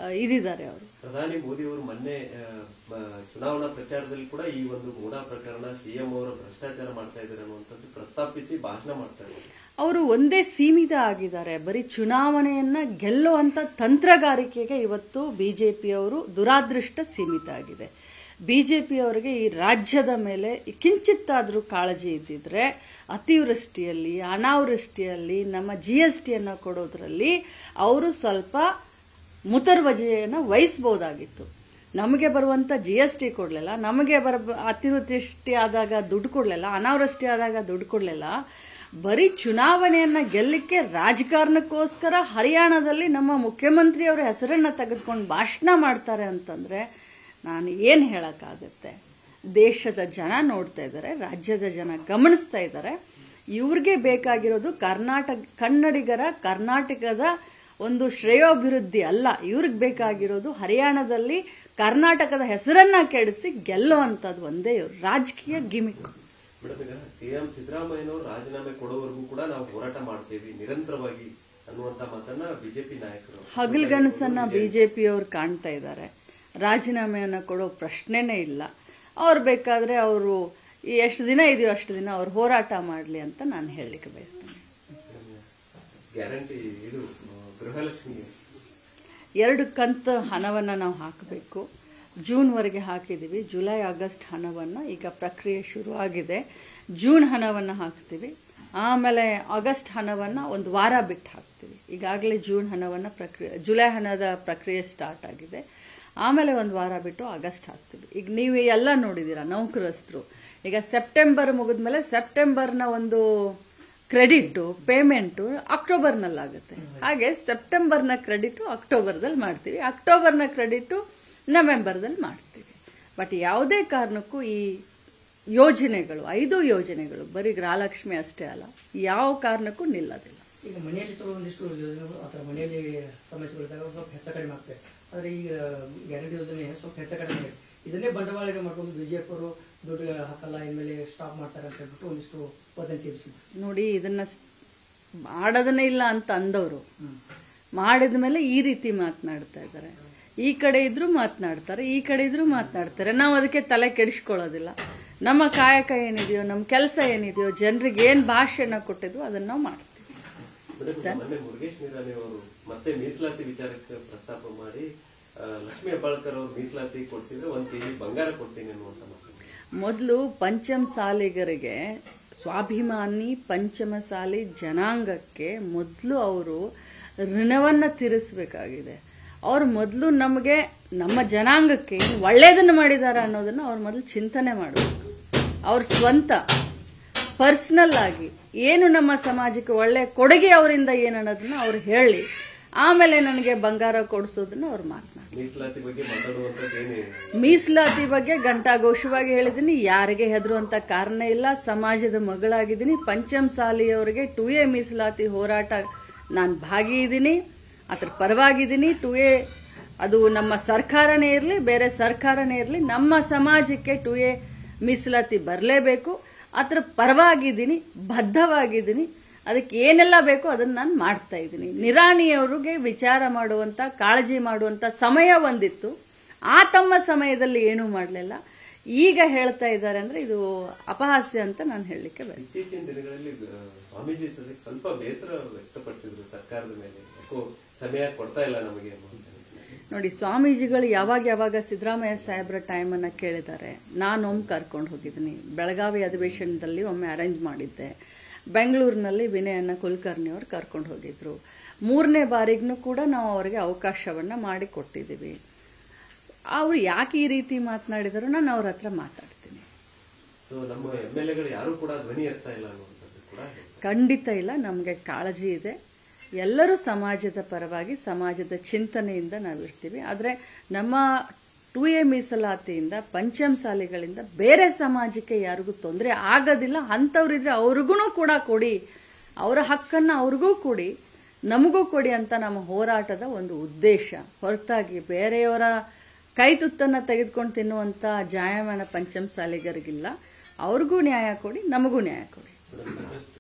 ಆ, ಇದಿದ್ದಾರೆ ಅವರು ಪ್ರಧಾನಿ ಮೋದಿ ಅವರು ಮೊನ್ನೆ ಆ, ಬ- ಚುನಾವಣಾ ಪ್ರಚಾರದಲ್ಲಿ ಕೂಡ ಈ ಒಂದು ಮೂಡಾ ಪ್ರಕರಣ ಸಿಎಂ ಅವರು ಭ್ರಷ್ಟಾಚಾರ ಮಾಡ್ತಾ ಇದ್ದಾರೆ ಅನ್ನುವಂಥದ್ದು ಪ್ರಸ್ತಾಪಿಸಿ ಭಾಷಣ ಮಾಡ್ತಾ ಇದ್ದಾರೆ ಅವರು ಒಂದೇ ಸೀಮಿತ ಆಗಿದ್ದಾರೆ ಬರೀ ಚುನಾವಣೆಯನ್ನ ಗೆಲ್ಲುವಂತ ತಂತ್ರಗಾರಿಕೆಗೆ ಇವತ್ತು ಬಿಜೆಪಿಯವರು ದುರಾದೃಷ್ಟ ಸೀಮಿತ ಆಗಿದೆ ಬಿಜೆಪಿಯವರಿಗೆ ಈ ರಾಜ್ಯದ ಮೇಲೆ ಕಿಂಚಿತ್ತಾದರೂ ಕಾಳಜಿ ಇದ್ದಿದ್ರೆ ಅತಿವೃಷ್ಟಿಯಲ್ಲಿ ಅನಾವೃಷ್ಟಿಯಲ್ಲಿ ನಮ್ಮ ಜಿ ಎಸ್ ಟಿಯನ್ನು ಕೊಡೋದ್ರಲ್ಲಿ ಅವರು ಸ್ವಲ್ಪ ಮುತರ್ವಜೆಯನ್ನು ವಹಿಸಬಹುದಾಗಿತ್ತು ನಮಗೆ ಬರುವಂತ ಜಿ ಎಸ್ ಟಿ ಕೊಡಲಿಲ್ಲ ನಮಗೆ ಬರ ಅತಿವೃಷ್ಟಿ ಆದಾಗ ದುಡ್ಡು ಕೊಡಲಿಲ್ಲ ಅನಾವೃಷ್ಟಿ ಆದಾಗ ದುಡ್ಡು ಕೊಡಲಿಲ್ಲ ಬರೀ ಚುನಾವಣೆಯನ್ನ ಗೆಲ್ಲಕ್ಕೆ ರಾಜಕಾರಣಕ್ಕೋಸ್ಕರ ಹರಿಯಾಣದಲ್ಲಿ ನಮ್ಮ ಮುಖ್ಯಮಂತ್ರಿಯವರ ಹೆಸರನ್ನ ತೆಗೆದುಕೊಂಡು ಭಾಷಣ ಮಾಡ್ತಾರೆ ಅಂತಂದ್ರೆ ನಾನು ಏನು ಹೇಳಕ್ಕಾಗತ್ತೆ ದೇಶದ ಜನ ನೋಡ್ತಾ ಇದ್ದಾರೆ ರಾಜ್ಯದ ಜನ ಗಮನಿಸ್ತಾ ಇದ್ದಾರೆ ಇವ್ರಿಗೆ ಬೇಕಾಗಿರೋದು ಕರ್ನಾಟಕ ಕನ್ನಡಿಗರ ಕರ್ನಾಟಕದ ಒಂದು ಶ್ರೇಯೋಭಿವೃದ್ಧಿ ಅಲ್ಲ ಇವ್ರಿಗೆ ಬೇಕಾಗಿರೋದು ಹರಿಯಾಣದಲ್ಲಿ ಕರ್ನಾಟಕದ ಹೆಸರನ್ನ ಕೆಡಿಸಿ ಗೆಲ್ಲುವಂಥದ್ದು ಒಂದೇ ಇವ್ರು ರಾಜಕೀಯ ಗಿಮಿಕ್ ಮೇಡಮ್ ಈಗ ಸಿಎಂ ಸಿದ್ದರಾಮಯ್ಯನವರು ರಾಜೀನಾಮೆ ಕೊಡೋವರೆಗೂ ಕೂಡ ನಾವು ಹೋರಾಟ ಮಾಡ್ತೇವೆ ನಿರಂತರವಾಗಿ ಅನ್ನುವಂತ ಮಾತನ್ನ ಬಿಜೆಪಿ ನಾಯಕರು ಹಗಲ್ಗನಸನ್ನ ಬಿಜೆಪಿಯವ್ರು ಕಾಣ್ತಾ ಇದ್ದಾರೆ ರಾಜೀನಾಮೆಯನ್ನ ಕೊಡೋ ಪ್ರಶ್ನೆನೇ ಇಲ್ಲ ಅವ್ರು ಬೇಕಾದ್ರೆ ಅವರು ಎಷ್ಟು ದಿನ ಇದೆಯೋ ಅಷ್ಟು ದಿನ ಅವ್ರು ಹೋರಾಟ ಮಾಡಲಿ ಅಂತ ನಾನು ಹೇಳಲಿಕ್ಕೆ ಬಯಸ್ತೇನೆ ಗ್ಯಾರಂಟಿ ಇದು ಆ, ಗೃಹಲಕ್ಷ್ಮಿಗೆ ಎರಡು ಕಂತು ಹಣವನ್ನು ನಾವು ಹಾಕಬೇಕು ಜೂನ್ವರೆಗೆ ಹಾಕಿದ್ದೀವಿ ಜುಲೈ ಆಗಸ್ಟ್ ಹಣವನ್ನು ಈಗ ಪ್ರಕ್ರಿಯೆ ಶುರು ಆಗಿದೆ ಜೂನ್ ಹಣವನ್ನು ಹಾಕ್ತೀವಿ ಆಮೇಲೆ ಆಗಸ್ಟ್ ಹಣವನ್ನು ಒಂದು ವಾರ ಬಿಟ್ಟು ಹಾಕ್ತೀವಿ ಈಗಾಗಲೇ ಜೂನ್ ಹಣವನ್ನು ಪ್ರಕ್ರಿಯೆ ಜುಲೈ ಹಣದ ಪ್ರಕ್ರಿಯೆ ಸ್ಟಾರ್ಟ್ ಆಗಿದೆ ಆಮೇಲೆ ಒಂದು ವಾರ ಬಿಟ್ಟು ಆಗಸ್ಟ್ ಹಾಕ್ತೀವಿ ಈಗ ನೀವು ಎಲ್ಲ ನೋಡಿದ್ದೀರಾ ನೌಕರಸ್ಥರು ಈಗ ಸೆಪ್ಟೆಂಬರ್ ಮುಗಿದ್ಮೇಲೆ ಸೆಪ್ಟೆಂಬರ್ನ ಒಂದು ಕ್ರೆಡಿಟ್ ಪೇಮೆಂಟು ಅಕ್ಟೋಬರ್ನಲ್ಲಾಗುತ್ತೆ ಹಾಗೆ ಸೆಪ್ಟೆಂಬರ್ನ ಕ್ರೆಡಿಟು ಅಕ್ಟೋಬರ್ದಲ್ಲಿ ಮಾಡ್ತೀವಿ ಅಕ್ಟೋಬರ್ನ ಕ್ರೆಡಿಟು ನವೆಂಬರ್ದಲ್ಲಿ ಮಾಡ್ತೀವಿ ಬಟ್ ಯಾವುದೇ ಕಾರಣಕ್ಕೂ ಈ ಯೋಜನೆಗಳು ಐದು ಯೋಜನೆಗಳು ಬರೀ ಗೃಹಲಕ್ಷ್ಮಿ ಅಷ್ಟೇ ಅಲ್ಲ ಯಾವ ಕಾರಣಕ್ಕೂ ನಿಲ್ಲೋದಿಲ್ಲ ಈಗ ಮನೆಯಲ್ಲಿ ಸ್ವಲ್ಪ ಒಂದಿಷ್ಟು ಯೋಜನೆಗಳು ಅಥವಾ ಮನೆಯಲ್ಲಿ ಸಮಸ್ಯೆಗಳಿದ್ದಾಗ ಸ್ವಲ್ಪ ಹೆಚ್ಚ ಕಡಿಮೆ ಆಗ್ತದೆ ಆದರೆ ಈಗ ಗ್ಯಾರಂಟಿ ಯೋಜನೆ ಸ್ವಲ್ಪ ಹೆಚ್ಚ ಕಡಿಮೆ ಇದೆ ಇದನ್ನೇ ಬಂಡವಾಳಕ್ಕೆ ಮಾಡ್ಕೊಂಡು ಬಿಜೆಪಿ ಅವರು ದುಡ್ಡು ಹಾಕಲ್ಲ ಇನ್ಮೇಲೆ ಸ್ಟಾಪ್ ಮಾಡ್ತಾರೆ ಅಂತ ಹೇಳ್ಬಿಟ್ಟು ಒಂದಿಷ್ಟು ವದಂತಿ ಎಬ್ಸಿದ್ರು ನೋಡಿ ಇದನ್ನ ಸ್- ಮಾಡೋದನ್ನೇ ಇಲ್ಲ ಅಂತ ಅಂದವರು ಮಾಡಿದ ಮೇಲೆ ಈ ರೀತಿ ಮಾತನಾಡ್ತಾ ಇದ್ದಾರೆ ಈ ಕಡೆ ಇದ್ರು ಮಾತನಾಡ್ತಾರೆ ಈ ಕಡೆ ಇದ್ರು ಮಾತನಾಡ್ತಾರೆ ನಾವು ಅದಕ್ಕೆ ತಲೆ ಕೆಡಿಸ್ಕೊಳ್ಳೋದಿಲ್ಲ ನಮ್ಮ ಕಾಯಕ ಏನಿದೆಯೋ ನಮ್ಮ ಕೆಲಸ ಏನಿದೆಯೋ ಜನರಿಗೆ ಏನ್ ಭಾಷೆನ ಕೊಟ್ಟಿದ್ವು ಅದನ್ನ ನಾವು ಮಾಡ್ತೀವಿ ಮೇಡಮ್, ಮೊನ್ನೆ ಮುರುಗೇಶ್ ನಿರಾಣಿ ಅವರು ಮತ್ತೆ ಮೀಸಲಾತಿ ವಿಚಾರಕ್ಕೆ ಪ್ರಸ್ತಾಪ ಮಾಡಿ ಆ, ಲಕ್ಷ್ಮೀ ಹೆಬ್ಬಾಳ್ಕರ್ ಅವರು ಮೀಸಲಾತಿ ಕೊಡ್ಸಿದ್ರೆ ಒಂದ್ ಕೆಜಿ ಬಂಗಾರ ಕೊಡ್ತೀನಿ ಅನ್ನುವಂತ ಮಾತು ಮೊದಲು ಪಂಚಮ ಸಾಲಿಗರಿಗೆ ಸ್ವಾಭಿಮಾನಿ ಪಂಚಮಸಾಲಿ ಜನಾಂಗಕ್ಕೆ ಮೊದಲು ಅವರು ಋಣವನ್ನ ತೀರಿಸಬೇಕಾಗಿದೆ ಅವ್ರು ಮೊದಲು ನಮಗೆ ನಮ್ಮ ಜನಾಂಗಕ್ಕೆ ಒಳ್ಳೇದನ್ನು ಮಾಡಿದಾರ ಅನ್ನೋದನ್ನ ಅವ್ರು ಮೊದಲು ಚಿಂತನೆ ಮಾಡಬೇಕು ಅವ್ರ ಸ್ವಂತ ಪರ್ಸನಲ್ ಆಗಿ ಏನು ನಮ್ಮ ಸಮಾಜಕ್ಕೆ ಒಳ್ಳೆ ಕೊಡುಗೆ ಅವರಿಂದ ಏನು ಅನ್ನೋದನ್ನ ಅವ್ರು ಹೇಳಿ ಆಮೇಲೆ ನನಗೆ ಬಂಗಾರ ಕೊಡಿಸೋದನ್ನ ಅವ್ರು ಮಾತನಾಡಿ ಮೀಸಲಾತಿ ಬಗ್ಗೆ ಮಾತಾಡುವಂತದ್ದು ಏನೇ ಮೀಸಲಾತಿ ಬಗ್ಗೆ ಘಂಟಾಘೋಷವಾಗಿ ಹೇಳಿದ್ದೀನಿ ಯಾರಿಗೆ ಹೆದರುವಂತ ಕಾರಣ ಇಲ್ಲ ಸಮಾಜದ ಮಗಳಾಗಿದ್ದೀನಿ ಪಂಚಮ್ ಸಾಲಿಯವರಿಗೆ ಟು ಎ ಮೀಸಲಾತಿ ಹೋರಾಟ ನಾನು ಭಾಗಿ ಇದ್ದೀನಿ ಅದ್ರ ಪರವಾಗಿದ್ದೀನಿ ಟು ಎ ಅದು ನಮ್ಮ ಸರ್ಕಾರನೇ ಇರಲಿ ಬೇರೆ ಸರ್ಕಾರನೇ ಇರಲಿ ನಮ್ಮ ಸಮಾಜಕ್ಕೆ ಟು ಎ ಮೀಸಲಾತಿ ಬರಲೇಬೇಕು ಅದ್ರ ಪರವಾಗಿದ್ದೀನಿ ಬದ್ಧವಾಗಿದ್ದೀನಿ ಅದಕ್ಕೆ ಏನೆಲ್ಲ ಬೇಕೋ ಅದನ್ನ ನಾನು ಮಾಡ್ತಾ ಇದ್ದೀನಿ ನಿರಾಣಿಯವರಿಗೆ ವಿಚಾರ ಮಾಡುವಂತ ಕಾಳಜಿ ಮಾಡುವಂತ ಸಮಯ ಒಂದಿತ್ತು ಆ ತಮ್ಮ ಸಮಯದಲ್ಲಿ ಏನೂ ಮಾಡಲಿಲ್ಲ ಈಗ ಹೇಳ್ತಾ ಇದ್ದಾರೆ ಅಂದ್ರೆ ಇದು ಅಪಹಾಸ್ಯ ಅಂತ ನಾನು ಹೇಳಲಿಕ್ಕೆ ಬಯಸ್ತೀನಿ ಇತ್ತೀಚಿನ ದಿನಗಳಲ್ಲಿ ಆ, ಸ್ವಾಮೀಜಿ ಸದ್ಯಕ್ಕೆ ಸ್ವಲ್ಪ ಬೇಸರ ವ್ಯಕ್ತಪಡಿಸಿದ್ರು ಸರ್ಕಾರದ ಮೇಲೆ ಯಾಕೋ ಸಮಯ ಕೊಡ್ತಾ ಇಲ್ಲ ನಮಗೆ ಅನ್ನುವಂತ ನಿಟ್ಟಿನಲ್ಲಿ. ನೋಡಿ ಸ್ವಾಮೀಜಿಗಳು ಯಾವಾಗ ಯಾವಾಗ ಸಿದ್ದರಾಮಯ್ಯ ಸಾಹೇಬ್ರ ಟೈಮನ್ನು ಕೇಳಿದ್ದಾರೆ ನಾನು ಒಮ್ಮೆ ಕರ್ಕೊಂಡು ಹೋಗಿದ್ದೀನಿ ಬೆಳಗಾವಿ ಅಧಿವೇಶನದಲ್ಲಿ ಒಮ್ಮೆ ಅರೇಂಜ್ ಮಾಡಿದ್ದೆ ಬೆಂಗಳೂರಿನಲ್ಲಿ ವಿನಯನ್ನ ಕುಲಕರ್ಣಿ ಅವ್ರು ಕರ್ಕೊಂಡು ಹೋಗಿದ್ರು ಮೂರನೇ ಬಾರಿಗೂ ಕೂಡ ನಾವು ಅವರಿಗೆ ಅವಕಾಶವನ್ನ ಮಾಡಿ ಕೊಟ್ಟಿದ್ದೀವಿ ಅವ್ರು ಯಾಕೆ ಈ ರೀತಿ ಮಾತನಾಡಿದಾರೋ ನಾನು ಅವ್ರ ಹತ್ರ ಮಾತಾಡ್ತೀನಿ ಸೊ ನಮ್ಮ ಎಂ ಎಲ್ ಎಗಳು ಯಾರು ಕೂಡ ಧ್ವನಿ ಎತ್ತಾ ಇಲ್ಲ ಅನ್ನುವಂಥದ್ದು ಕೂಡ ಹೇಳ್ತಾರೆ. ಖಂಡಿತ ಇಲ್ಲ ನಮಗೆ ಕಾಳಜಿ ಇದೆ ಎಲ್ಲರೂ ಸಮಾಜದ ಪರವಾಗಿ ಸಮಾಜದ ಚಿಂತನೆಯಿಂದ ನಾವಿರ್ತೀವಿ ಆದರೆ ನಮ್ಮ ಟು ಎ ಮೀಸಲಾತಿಯಿಂದ ಪಂಚಮ ಸಾಲಿಗಳಿಂದ ಬೇರೆ ಸಮಾಜಕ್ಕೆ ಯಾರಿಗೂ ತೊಂದರೆ ಆಗೋದಿಲ್ಲ ಅಂಥವ್ರಿದ್ರೆ ಅವ್ರಿಗೂ ಕೂಡ ಕೊಡಿ ಅವರ ಹಕ್ಕನ್ನು ಅವ್ರಿಗೂ ಕೊಡಿ ನಮಗೂ ಕೊಡಿ ಅಂತ ನಮ್ಮ ಹೋರಾಟದ ಒಂದು ಉದ್ದೇಶ ಹೊರತಾಗಿ ಬೇರೆಯವರ ಕೈ ತುತ್ತನ್ನು ತೆಗೆದುಕೊಂಡು ತಿನ್ನುವಂಥ ಜಾಯಮಾನ ಪಂಚಮ ಸಾಲಿಗರಿಗಿಲ್ಲ ಅವ್ರಿಗೂ ನ್ಯಾಯ ಕೊಡಿ ನಮಗೂ ನ್ಯಾಯ ಕೊಡಿ ಮೇಡಮ್, ಸಾಕಷ್ಟು